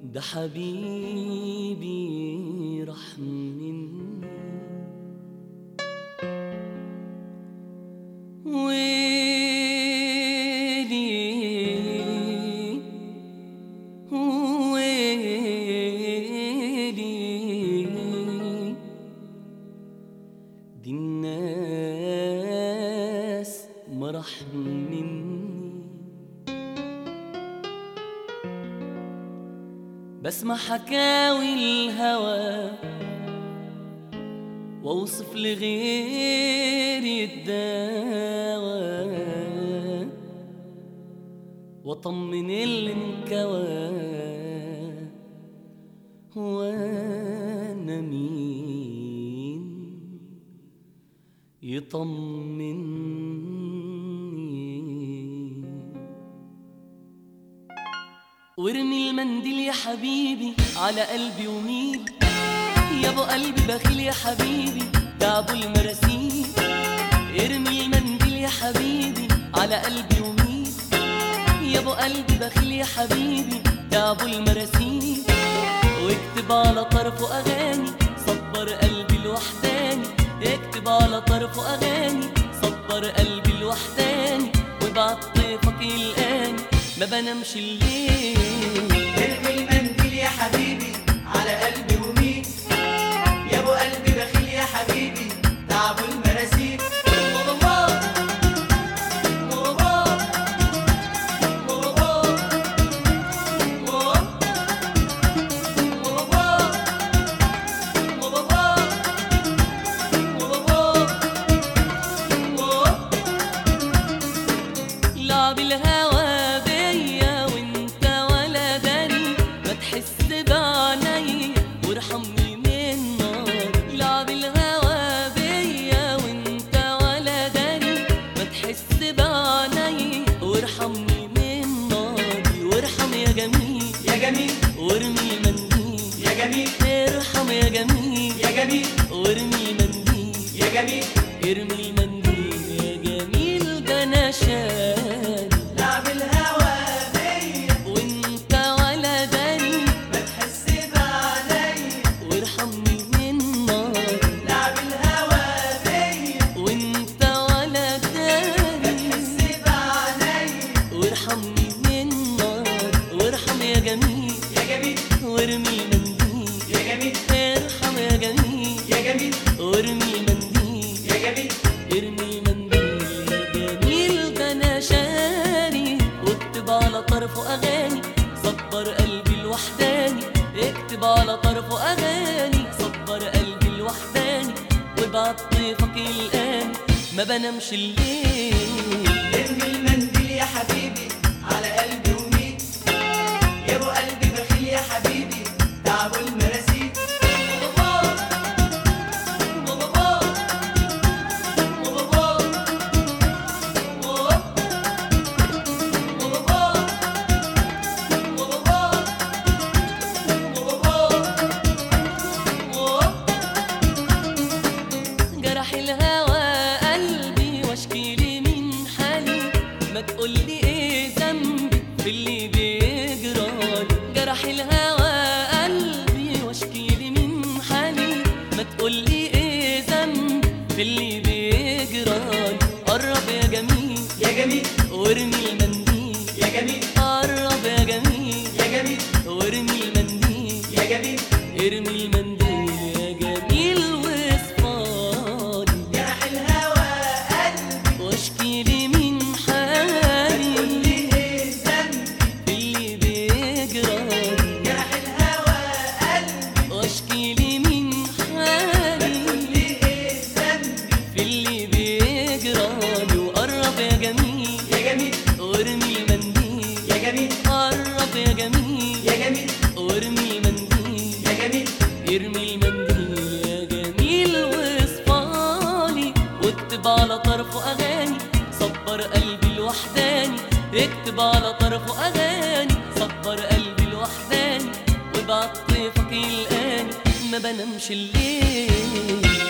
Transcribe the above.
ده حبيبي راح مني ويلي ويلي دي الناس ما راح مني بسمع حكاوي الهوى واوصف لغيري الدواء واطمن اللي انكوى وانا مين يطمني وارمي المنديل يا حبيبي على قلبي وميل يا ابو قلبي بخيل يا حبيبي ده ابو المراسيل ارمي المنديل يا حبيبي على قلبي وميل يا ابو قلبي بخيل يا حبيبي ده ابو المراسيل واكتب على طرفه اغاني صبر قلبي الوحداني اكتب على طرفه اغاني صبر قلبي الوحداني وابعت طيفك الاني ما بنامش الليل ارمي المنديل يا حبيبي على قلبي ومين يا ابو قلبي بخيل يا حبيبي تعب المراسيل لعب الهوى بيا وانت ولا داري ما تحس بعيني وارحمني من نار لعب الهوى بيا وانت ولا داري ما تحس بعيني وارحمني من ناري وارحم يا جميل يا جميل وارمي المنديل يا جميل ارحم يا جميل يا جميل وارمي المنديل يا جميل ارمي المنديل يا جميل ده انا شاري لعب الهوى بيا وانت ولا داري ما تحس بعيني وارحمني من نار لعب الهوى بيا وانت ولا داري تحس بعيني وارحمني من نار وارحم يا جميل يا جميل وارمي المنديل يا جميل ارحم يا جميل يا جميل وارمي المنديل يا جميل ارمي المنديل يا جميل ده انا شاري واكتب على طرفه اغاني صبر قلبي الوحداني اكتب على طرفه اغاني صبر قلبي الوحداني وابعت طيفك الان ما بنامش الليل ارمي المنديل يا حبيبي على قلبي ومين يا ابو قلبي بخيل يا حبيبي تعب المراسيل جرح الهوى قلبي واشكي لي من حالي ما تقولي ايه ذنبي في اللي بيجرالي جرح الهوى قلبي واشكي لي من حالي ما تقولي ايه ذنبي في اللي بيجرالي قرب يا جميل يا جميل وارمي المنديل يا جميل قرب يا جميل يا جميل وارمي المنديل يا جميل ارمي المنديل يا جميل واصفالي جرح الهوى قلبي واشكي لي من حالي قولي ايه ذنبي اللي بيجرالي جرح الهوى قلبي واشكي لي من حالي قولي ايه ذنبي في اللي بيجرالي وقرب يا جميل يا جميل وارمي المنديل يا جميل قرب يا جميل يا جميل وارمي المنديل يا جميل ارمي المنديل يا جميل واصفالي واكتب على طرفه اغاني صبر قلبي الوحداني اكتب على طرفه اغاني صبر قلبي الوحداني وابعت طيفك الان ما بنامش الليل